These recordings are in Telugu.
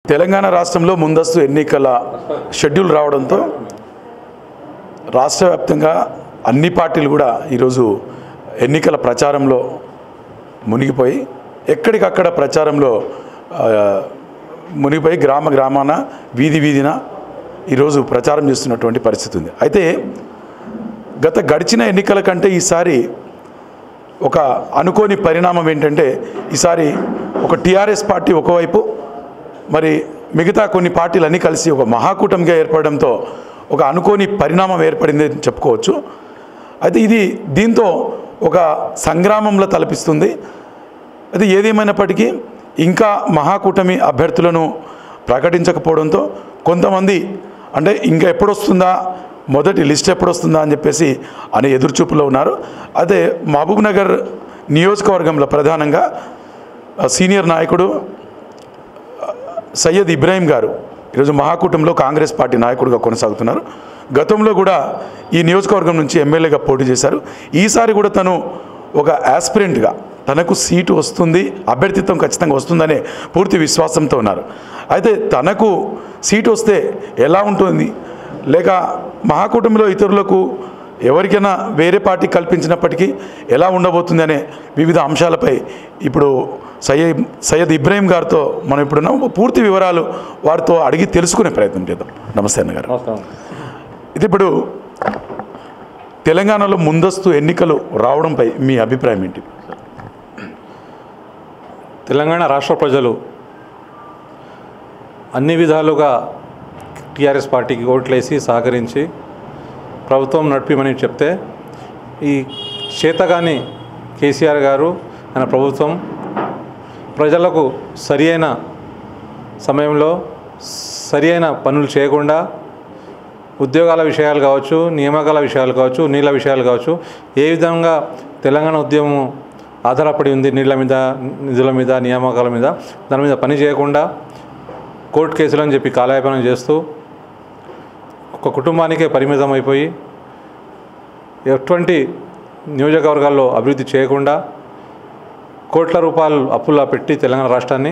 తెలంగాణ రాష్ట్రంలో ముందస్తు ఎన్నికల షెడ్యూల్ రావడంతో రాష్ట్ర వ్యాప్తంగా అన్ని పార్టీలు కూడా ఈరోజు ఎన్నికల ప్రచారంలో మునిగిపోయి ఎక్కడికక్కడ ప్రచారంలో ఆ, మునిగిపోయి గ్రామ గ్రామాన వీధి వీధిన ఈరోజు ప్రచారం చేస్తున్నటువంటి పరిస్థితి ఉంది అయితే గత గడిచిన ఎన్నికల కంటే ఈసారి ఒక అనుకోని పరిణామం ఏంటంటే ఈసారి ఒక టీఆర్ఎస్ పార్టీ ఒకవైపు మరి మిగతా కొన్ని పార్టీలన్నీ కలిసి ఒక మహాకూటమిగా ఏర్పడడంతో ఒక అనుకోని పరిణామం ఏర్పడింది అని చెప్పుకోవచ్చు అయితే ఇది దీంతో ఒక సంగ్రామంలో తలపిస్తుంది అయితే ఏదేమైనప్పటికీ ఇంకా మహాకూటమి అభ్యర్థులను ప్రకటించకపోవడంతో కొంతమంది అంటే ఇంకా ఎప్పుడొస్తుందా మొదటి లిస్ట్ ఎప్పుడొస్తుందా అని చెప్పేసి అని ఎదురుచూపులో ఉన్నారు అదే మహబూబ్ నగర్ నియోజకవర్గంలో ప్రధానంగా ఆ, సీనియర్ నాయకుడు సయ్యద్ ఇబ్రాహీం గారు ఈరోజు మహాకూటమిలో కాంగ్రెస్ పార్టీ నాయకుడిగా కొనసాగుతున్నారు గతంలో కూడా ఈ నియోజకవర్గం నుంచి ఎమ్మెల్యేగా పోటీ చేశారు ఈసారి కూడా తను ఒక యాస్పిరెంట్గా తనకు సీటు వస్తుంది అభ్యర్థిత్వం ఖచ్చితంగా వస్తుందనే పూర్తి విశ్వాసంతో ఉన్నారు అయితే తనకు సీటు వస్తే ఎలా ఉంటుంది లేక మహాకూటమిలో ఇతరులకు ఎవరికైనా వేరే పార్టీ కల్పించినప్పటికీ ఎలా ఉండబోతుంది అనే వివిధ అంశాలపై ఇప్పుడు సయ్యద్ సయ్యద్ ఇబ్రాహీం గారితో మనం ఇప్పుడున్న పూర్తి వివరాలు వారితో అడిగి తెలుసుకునే ప్రయత్నం చేద్దాం నమస్తే అన్నగారు నమస్కారం ఇది ఇప్పుడు తెలంగాణలో ముందస్తు ఎన్నికలు రావడంపై మీ అభిప్రాయం ఏంటి తెలంగాణ రాష్ట్ర ప్రజలు అన్ని విధాలుగా టీఆర్ఎస్ పార్టీకి ఓట్లేసి సహకరించి ప్రభుత్వం నడిపిమని చెప్తే ఈ చేతగాని కేసీఆర్ గారు ఆయన ప్రభుత్వం ప్రజలకు సరి అయిన సమయంలో సరి అయిన పనులు చేయకుండా ఉద్యోగాల విషయాలు కావచ్చు నియామకాల విషయాలు కావచ్చు నీళ్ళ విషయాలు కావచ్చు ఏ విధంగా తెలంగాణ ఉద్యమం ఆధారపడి ఉంది నీళ్ళ మీద నిధుల మీద నియామకాల మీద దాని మీద పని చేయకుండా కోర్టు కేసులని చెప్పి కాలయాపనం చేస్తూ ఒక కుటుంబానికే పరిమితం అయిపోయి ఎటువంటి నియోజకవర్గాల్లో అభివృద్ధి చేయకుండా కోట్ల రూపాయలు అప్పులా పెట్టి తెలంగాణ రాష్ట్రాన్ని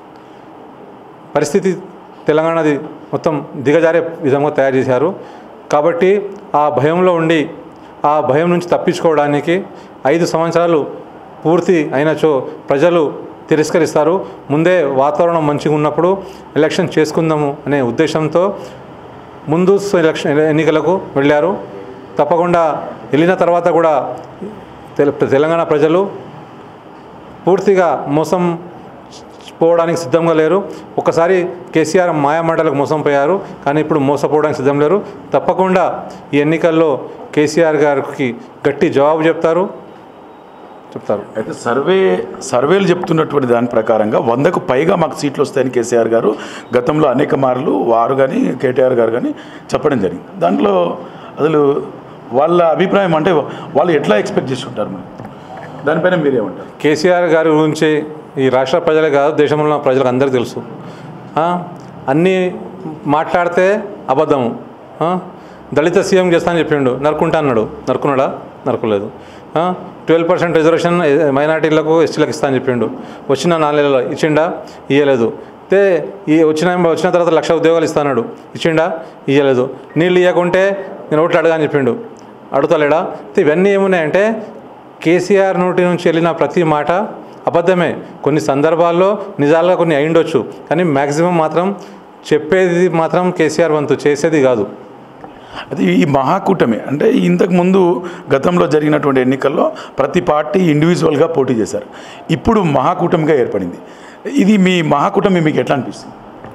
పరిస్థితి తెలంగాణది మొత్తం దిగజారే విధంగా తయారు చేశారు కాబట్టి ఆ భయంలో ఉండి ఆ భయం నుంచి తప్పించుకోవడానికి ఐదు సంవత్సరాలు పూర్తి అయినచో ప్రజలు తిరస్కరిస్తారు ముందే వాతావరణం మంచిగా ఉన్నప్పుడు ఎలక్షన్ చేసుకుందాము అనే ఉద్దేశంతో ముందు ఎలక్షన్ ఎన్నికలకు వెళ్ళారు తప్పకుండా వెళ్ళిన తర్వాత కూడా తెల- తెలంగాణ ప్రజలు పూర్తిగా మోసం పోవడానికి సిద్ధంగా లేరు ఒకసారి కేసీఆర్ మాయమాటలకు మోసం పోయారు కానీ ఇప్పుడు మోసపోవడానికి సిద్ధం లేరు తప్పకుండా ఈ ఎన్నికల్లో కేసీఆర్ గారికి గట్టి జవాబు చెప్తారు చెప్తారు అయితే సర్వే సర్వేలు చెప్తున్నటువంటి దాని ప్రకారంగా వందకు పైగా మాకు సీట్లు వస్తాయని కేసీఆర్ గారు గతంలో అనేక మార్లు వారు కానీ కేటీఆర్ గారు కానీ చెప్పడం జరిగింది దాంట్లో అసలు వాళ్ళ అభిప్రాయం అంటే వాళ్ళు ఎట్లా ఎక్స్పెక్ట్ చేసి ఉంటారు మరి దానిపైన మీరేమంటారు కేసీఆర్ గారి గురించి ఈ రాష్ట్ర ప్రజలే కాదు దేశంలో ఉన్న ప్రజలకు అందరికీ తెలుసు ఆ? అన్నీ మాట్లాడితే అబద్ధము ఆ? దళిత సీఎం చేస్తానని చెప్పిండు నరుకుంటా అన్నాడు నరుకున్నాడా నరుకులేదు ట్వెల్వ్ పర్సెంట్ రిజర్వేషన్ మైనార్టీలకు ఎస్టీలకు ఇస్తా అని చెప్పిండు వచ్చిన నాలుగేళ్ళలో ఇచ్చిండా ఇయ్యలేదు తే ఈ వచ్చిన వచ్చిన తర్వాత లక్ష ఉద్యోగాలు ఇస్తాడు ఇచ్చిండా ఇయ్యలేదు నీళ్ళు ఇవ్వకుంటే నేను ఓట్లు అడగా అని చెప్పిండు అడుగుతలేడా అయితే ఇవన్నీ ఏమున్నాయంటే కేసీఆర్ నోటి నుంచి వెళ్ళిన ప్రతి మాట అబద్ధమే కొన్ని సందర్భాల్లో నిజాలుగా కొన్ని అయిండొచ్చు కానీ మ్యాక్సిమం మాత్రం చెప్పేది మాత్రం కేసీఆర్ వంతు చేసేది కాదు అది ఈ మహాకూటమి అంటే ఇంతకు ముందు గతంలో జరిగినటువంటి ఎన్నికల్లో ప్రతి పార్టీ ఇండివిజువల్గా పోటీ చేశారు ఇప్పుడు మహాకూటమిగా ఏర్పడింది ఇది మీ మహాకూటమి మీకు ఎట్లా అనిపిస్తుంది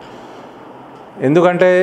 ఎందుకంటే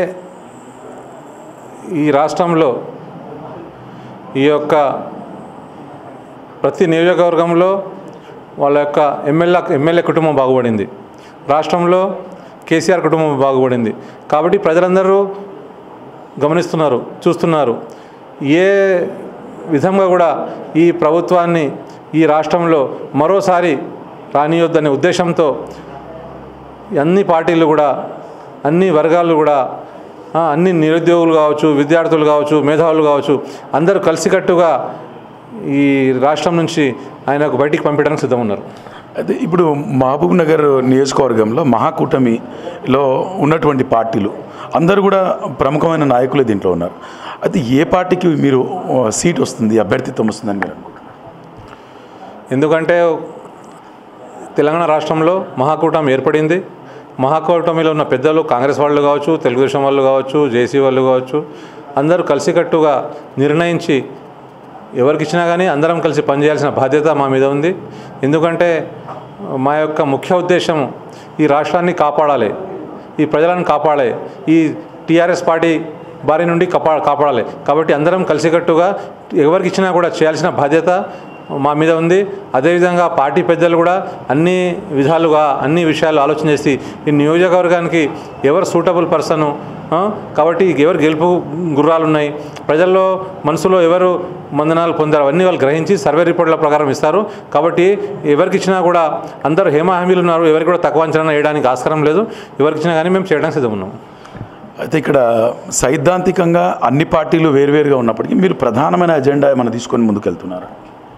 ఈ రాష్ట్రంలో ఈ యొక్క ప్రతి నియోజకవర్గంలో వాళ్ళ యొక్క ఎమ్మెల్యే ఎమ్మెల్యే కుటుంబం బాగుపడింది రాష్ట్రంలో కేసీఆర్ కుటుంబం బాగుపడింది కాబట్టి ప్రజలందరూ గమనిస్తున్నారు చూస్తున్నారు ఏ విధంగా కూడా ఈ ప్రభుత్వాన్ని ఈ రాష్ట్రంలో మరోసారి రానియొద్దనే ఉద్దేశంతో అన్ని పార్టీలు కూడా అన్ని వర్గాలు కూడా ఆ, అన్ని నిరుద్యోగులు కావచ్చు విద్యార్థులు కావచ్చు మేధావులు కావచ్చు అందరూ కలిసికట్టుగా ఈ రాష్ట్రం నుంచి ఆయనకు బయటికి పంపించడానికి సిద్ధం ఉన్నారు అయితే ఇప్పుడు మహబూబ్ నగర్ నియోజకవర్గంలో మహాకూటమిలో ఉన్నటువంటి పార్టీలు అందరూ కూడా ప్రముఖమైన నాయకులే దీంట్లో ఉన్నారు అయితే ఏ పార్టీకి మీరు ఆ, సీట్ వస్తుంది అభ్యర్థిత్వం వస్తుందని మీరు అనుకుంటున్నారు ఎందుకంటే తెలంగాణ రాష్ట్రంలో మహాకూటమి ఏర్పడింది మహాకూటమిలో ఉన్న పెద్దలు కాంగ్రెస్ వాళ్ళు కావచ్చు తెలుగుదేశం వాళ్ళు కావచ్చు జేసీ వాళ్ళు కావచ్చు అందరూ కలిసికట్టుగా నిర్ణయించి ఎవరికి ఇచ్చినా కానీ అందరం కలిసి పనిచేయాల్సిన బాధ్యత మా మీద ఉంది ఎందుకంటే మా యొక్క ముఖ్య ఉద్దేశం ఈ రాష్ట్రాన్ని కాపాడాలి ఈ ప్రజలను కాపాడాలి ఈ టీఆర్ఎస్ పార్టీ బారి నుండి కాపా కాపాడాలి కాబట్టి అందరం కలిసికట్టుగా ఎవరికి ఇచ్చినా కూడా చేయాల్సిన బాధ్యత మా మీద ఉంది అదేవిధంగా పార్టీ పెద్దలు కూడా అన్ని విధాలుగా అన్ని విషయాలు ఆలోచన చేసి ఈ నియోజకవర్గానికి ఎవరు సూటబుల్ పర్సను ఆ, కాబట్టి ఎవరు గెలుపు గుర్రాలు ఉన్నాయి ప్రజల్లో మనసులో ఎవరు మందనాలు పొందారు అవన్నీ వాళ్ళు గ్రహించి సర్వే రిపోర్ట్ల ప్రకారం ఇస్తారు కాబట్టి ఎవరికి ఇచ్చినా కూడా అందరూ హేమ హామీలు ఉన్నారు ఎవరికి కూడా తక్కువ అంచనా వేయడానికి ఆస్కారం లేదు ఎవరికి ఇచ్చినా కానీ మేము చేయడానికి సిద్ధం ఉన్నాం అయితే ఇక్కడ సైద్ధాంతికంగా అన్ని పార్టీలు వేరువేరుగా ఉన్నప్పటికీ మీరు ప్రధానమైన ఎజెండా ఏమైనా తీసుకొని ముందుకెళ్తున్నారు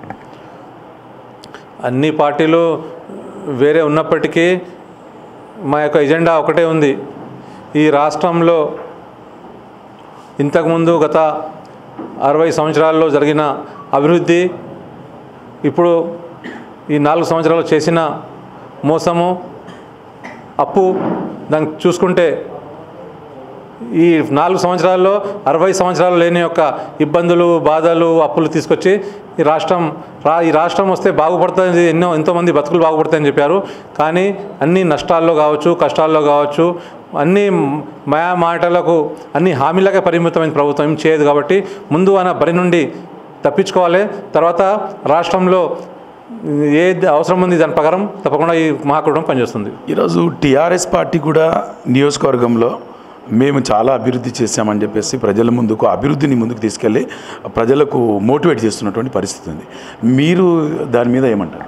అన్ని పార్టీలు వేరే ఉన్నప్పటికీ మా యొక్క ఎజెండా ఒకటే ఉంది ఈ రాష్ట్రంలో ఇంతకుముందు గత అరవై సంవత్సరాల్లో జరిగిన అభివృద్ధి ఇప్పుడు ఈ నాలుగు సంవత్సరాలు చేసిన మోసము అప్పు దాన్ని చూసుకుంటే ఈ నాలుగు సంవత్సరాల్లో అరవై సంవత్సరాలు లేని యొక్క ఇబ్బందులు బాధలు అప్పులు తీసుకొచ్చి ఈ రాష్ట్రం రా ఈ రాష్ట్రం వస్తే బాగుపడుతుంది ఎన్నో ఎంతోమంది బతుకులు బాగుపడతాయని చెప్పారు కానీ అన్ని నష్టాల్లో కావచ్చు కష్టాల్లో కావచ్చు అన్ని మాయా మాటలకు అన్ని హామీలకే పరిమితమైన ప్రభుత్వం ఏం చేయదు కాబట్టి ముందు అన్న బరి నుండి తప్పించుకోవాలి తర్వాత రాష్ట్రంలో ఏ అవసరం ఉంది దాని ప్రకారం తప్పకుండా ఈ మహాకూటమి పనిచేస్తుంది ఈరోజు టీఆర్ఎస్ పార్టీ కూడా నియోజకవర్గంలో మేము చాలా అభివృద్ధి చేశామని చెప్పేసి ప్రజల ముందుకు అభివృద్ధిని ముందుకు తీసుకెళ్ళి ప్రజలకు మోటివేట్ చేస్తున్నటువంటి పరిస్థితి ఉంది మీరు దాని మీద ఏమంటారు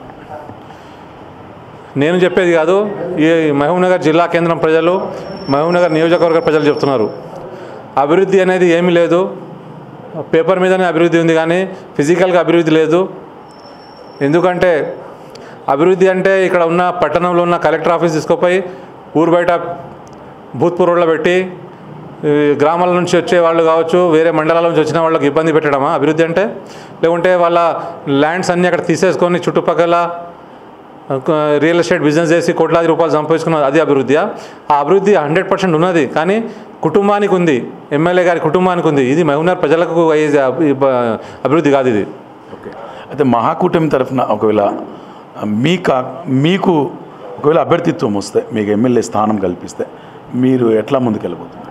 నేను చెప్పేది కాదు ఈ మహబూబ్నగర్ జిల్లా కేంద్రం ప్రజలు మహబూబ్నగర్ నియోజకవర్గ ప్రజలు చెప్తున్నారు అభివృద్ధి అనేది ఏమీ లేదు పేపర్ మీదనే అభివృద్ధి ఉంది కానీ ఫిజికల్గా అభివృద్ధి లేదు ఎందుకంటే అభివృద్ధి అంటే ఇక్కడ ఉన్న పట్టణంలో ఉన్న కలెక్టర్ ఆఫీస్ తీసుకుపోయి ఊరు బయట భూత్పూర్వలో పెట్టి ఈ గ్రామాల నుంచి వచ్చే వాళ్ళు కావచ్చు వేరే మండలాల నుంచి వచ్చిన వాళ్ళకి ఇబ్బంది పెట్టడమా అభివృద్ధి అంటే లేకుంటే వాళ్ళ ల్యాండ్స్ అన్నీ అక్కడ తీసేసుకొని చుట్టుపక్కల రియల్ ఎస్టేట్ బిజినెస్ చేసి కోట్లాది రూపాయలు సంపాదించుకున్న అది అభివృద్ధియా ఆ అభివృద్ధి హండ్రెడ్ పర్సెంట్ ఉన్నది కానీ కుటుంబానికి ఉంది ఎమ్మెల్యే గారి కుటుంబానికి ఉంది ఇది మహబూబ్నగర్ ప్రజలకు అయ్యే అభి- అభివృద్ధి కాదు ఇది ఓకే అయితే మహాకూటమి తరఫున ఒకవేళ మీ కా మీకు ఒకవేళ అభ్యర్థిత్వం వస్తే మీకు ఎమ్మెల్యే స్థానం కల్పిస్తే మీరు ఎట్లా ముందుకెళ్ళబోతున్నారు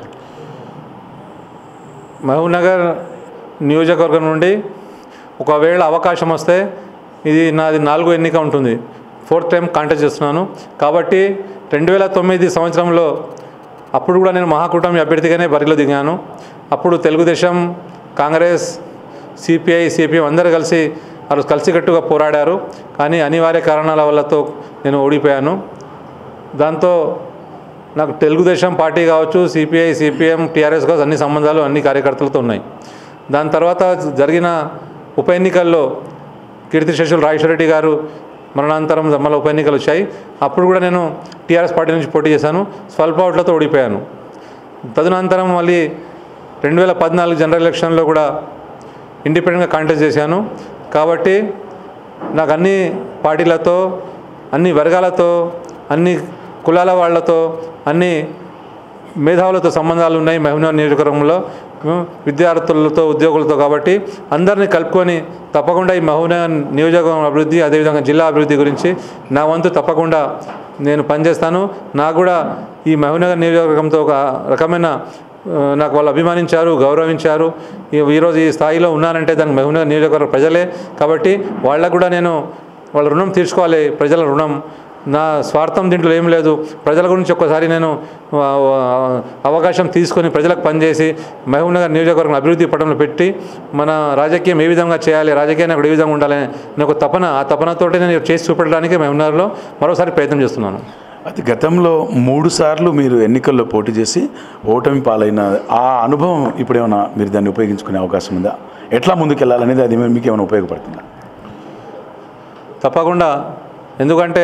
మహబూబ్నగర్ నియోజకవర్గం నుండి ఒకవేళ అవకాశం వస్తే ఇది నాది నాలుగో ఎన్నిక ఉంటుంది ఫోర్త్ టైం కాంటెస్ట్ చేస్తున్నాను కాబట్టి రెండు వేల తొమ్మిది సంవత్సరంలో అప్పుడు కూడా నేను మహాకూటమి అభ్యర్థిగానే బరిలో దిగాను అప్పుడు తెలుగుదేశం కాంగ్రెస్ సిపిఐ సిపిఎం అందరూ కలిసి వారు కలిసికట్టుగా పోరాడారు కానీ అనివార్య కారణాల వల్లతో నేను ఓడిపోయాను దాంతో నాకు తెలుగుదేశం పార్టీ కావచ్చు సిపిఐ సిపిఎం టీఆర్ఎస్ కావచ్చు అన్ని సంబంధాలు అన్ని కార్యకర్తలతో ఉన్నాయి దాని తర్వాత జరిగిన ఉప ఎన్నికల్లో కీర్తిశేషులు రాజేశ్వరరెడ్డి గారు మరణాంతరం మళ్ళీ ఉప ఎన్నికలు వచ్చాయి అప్పుడు కూడా నేను టీఆర్ఎస్ పార్టీ నుంచి పోటీ చేశాను స్వల్ప ఓట్లతో ఓడిపోయాను తదనంతరం మళ్ళీ రెండు వేల పద్నాలుగు జనరల్ ఎలక్షన్లో కూడా ఇండిపెండెంట్గా కాంటెస్ట్ చేశాను కాబట్టి నాకు అన్ని పార్టీలతో అన్ని వర్గాలతో అన్ని కులాల వాళ్ళతో అన్ని మేధావులతో సంబంధాలు ఉన్నాయి మహబూబ్నగర్ నియోజకవర్గంలో ఉం, విద్యార్థులతో ఉద్యోగులతో కాబట్టి అందరినీ కలుపుకొని తప్పకుండా ఈ మహబూబ్నగర్ నియోజకవర్గం అభివృద్ధి అదేవిధంగా జిల్లా అభివృద్ధి గురించి నా వంతు తప్పకుండా నేను పనిచేస్తాను నాకు కూడా ఈ మహబూబ్నగర్ నియోజకవర్గంతో ఒక రకమైన ఆ, నాకు వాళ్ళు అభిమానించారు గౌరవించారు ఈ- ఈరోజు ఈ స్థాయిలో ఉన్నానంటే దానికి మహబూబ్నగర్ నియోజకవర్గ ప్రజలే కాబట్టి వాళ్ళకు కూడా నేను వాళ్ళ రుణం తీర్చుకోవాలి ప్రజల రుణం నా స్వార్థం దీంట్లో ఏం లేదు ప్రజల గురించి ఒక్కసారి నేను ఆ, ఆ, అవకాశం తీసుకొని ప్రజలకు పనిచేసి మహబూబ్నగర్ నియోజకవర్గం అభివృద్ధి పటంలో పెట్టి మన రాజకీయం ఏ విధంగా చేయాలి రాజకీయాన్ని అక్కడ ఏ విధంగా ఉండాలని నేను ఒక తపన ఆ తపనతోటి నేను చేసి చూపెట్టడానికి మహబూబ్నగర్లో మరోసారి ప్రయత్నం చేస్తున్నాను అయితే గతంలో మూడు సార్లు మీరు ఎన్నికల్లో పోటీ చేసి ఓటమి పాలైన ఆ అనుభవం ఇప్పుడేమైనా మీరు దాన్ని ఉపయోగించుకునే అవకాశం ఉందా ఎట్లా ముందుకెళ్ళాలనేది అది మీకు ఏమైనా ఉపయోగపడుతుందా తప్పకుండా ఎందుకంటే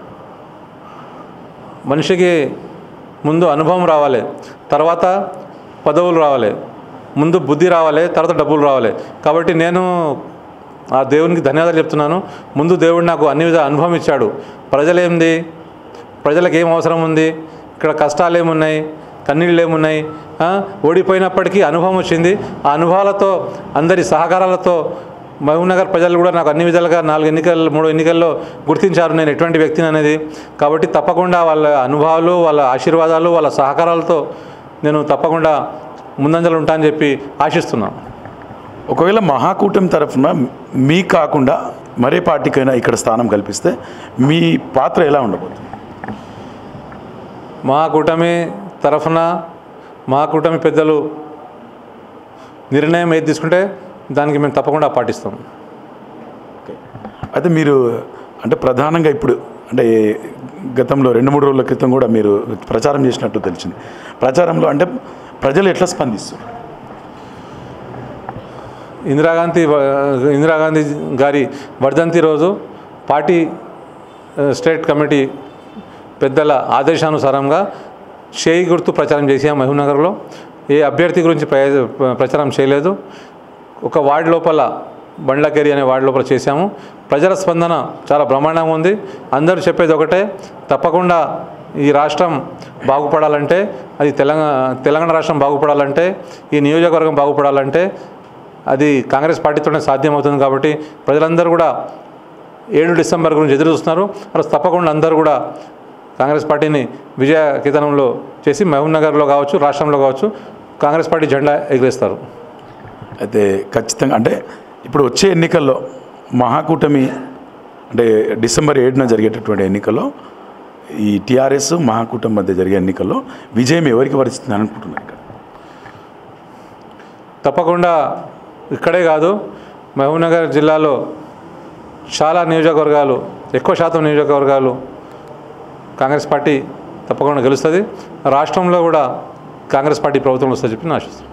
మనిషికి ముందు అనుభవం రావాలి తర్వాత పదవులు రావాలి ముందు బుద్ధి రావాలి తర్వాత డబ్బులు రావాలి కాబట్టి నేను ఆ దేవునికి ధన్యవాదాలు చెప్తున్నాను ముందు దేవుడు నాకు అన్ని విధాల అనుభవం ఇచ్చాడు ప్రజలేంది ప్రజలకు ఏం అవసరం ఉంది ఇక్కడ కష్టాలు ఏమున్నాయి కన్నీళ్ళు ఏమున్నాయి ఆ, ఓడిపోయినప్పటికీ అనుభవం వచ్చింది ఆ అనుభవాలతో అందరి సహకారాలతో మహబూబ్నగర్ ప్రజలు కూడా నాకు అన్ని విధాలుగా నాలుగు ఎన్నికలు మూడు ఎన్నికల్లో గుర్తించారు నేను ఎటువంటి వ్యక్తిని అనేది కాబట్టి తప్పకుండా వాళ్ళ అనుభవాలు వాళ్ళ ఆశీర్వాదాలు వాళ్ళ సహకారాలతో నేను తప్పకుండా ముందంజలు ఉంటా అని చెప్పి ఆశిస్తున్నాను ఒకవేళ మహాకూటమి తరఫున మీ కాకుండా మరే పార్టీకైనా ఇక్కడ స్థానం కల్పిస్తే మీ పాత్ర ఎలా ఉండబోతుంది మా కూటమి తరఫున మా కూటమి పెద్దలు నిర్ణయం ఏది తీసుకుంటే దానికి మేము తప్పకుండా పాటిస్తాం అయితే మీరు అంటే ప్రధానంగా ఇప్పుడు అంటే గతంలో రెండు మూడు రోజుల క్రితం కూడా మీరు ప్రచారం చేసినట్టు తెలిసింది ప్రచారంలో అంటే ప్రజలు ఎట్లా స్పందిస్తారు ఇందిరాగాంధీ వ- ఇందిరాగాంధీ గారి వర్ధంతి రోజు పార్టీ ఆ, స్టేట్ కమిటీ పెద్దల ఆదేశానుసారంగా షేయి గుర్తు ప్రచారం చేసాం మహబూబ్నగర్లో ఏ అభ్యర్థి గురించి ప్ర- ప్రచారం చేయలేదు ఒక వార్డు లోపల బండ్లకేరి అనే వార్డు లోపల చేశాము ప్రజల స్పందన చాలా బ్రహ్మాండంగా ఉంది అందరూ చెప్పేది ఒకటే తప్పకుండా ఈ రాష్ట్రం బాగుపడాలంటే అది తెలంగాణ తెలంగాణ రాష్ట్రం బాగుపడాలంటే ఈ నియోజకవర్గం బాగుపడాలంటే అది కాంగ్రెస్ పార్టీతోనే సాధ్యమవుతుంది కాబట్టి ప్రజలందరూ కూడా ఏడు డిసెంబర్ గురించి ఎదురు చూస్తున్నారు అలా తప్పకుండా అందరూ కూడా కాంగ్రెస్ పార్టీని విజయ కేతనంలో చేసి మహబూబ్నగర్లో కావచ్చు రాష్ట్రంలో కావచ్చు కాంగ్రెస్ పార్టీ జెండా ఎగిరేస్తారు అయితే ఖచ్చితంగా అంటే ఇప్పుడు వచ్చే ఎన్నికల్లో మహాకూటమి అంటే డిసెంబర్ ఏడున జరిగేటటువంటి ఎన్నికల్లో ఈ టీఆర్ఎస్ మహాకూటమి మధ్య జరిగే ఎన్నికల్లో విజయం ఎవరికి వరిస్తుంది అనుకుంటున్నారు ఇక్కడ తప్పకుండా ఇక్కడే కాదు మహబూబ్నగర్ జిల్లాలో చాలా నియోజకవర్గాలు ఎక్కువ శాతం నియోజకవర్గాలు కాంగ్రెస్ పార్టీ తప్పకుండా గెలుస్తుంది రాష్ట్రంలో కూడా కాంగ్రెస్ పార్టీ ప్రభుత్వం వస్తుంది చెప్పి నేను ఆశిస్తున్నాను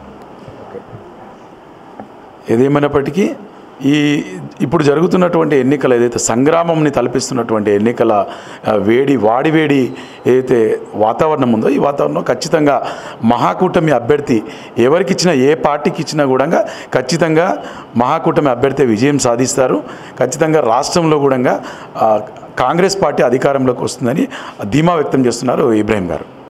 ఏదేమైనప్పటికీ ఈ ఇప్పుడు జరుగుతున్నటువంటి ఎన్నికలు ఏదైతే సంగ్రామంని తలపిస్తున్నటువంటి ఎన్నికల ఆ, వేడి వాడి వేడి ఏదైతే వాతావరణం ఉందో ఈ వాతావరణం ఖచ్చితంగా మహాకూటమి అభ్యర్థి ఎవరికి ఇచ్చినా ఏ పార్టీకి ఇచ్చినా కూడా ఖచ్చితంగా మహాకూటమి అభ్యర్థి విజయం సాధిస్తారు ఖచ్చితంగా రాష్ట్రంలో కూడా ఆ, కాంగ్రెస్ పార్టీ అధికారంలోకి వస్తుందని ధీమా వ్యక్తం చేస్తున్నారు ఇబ్రాహిం గారు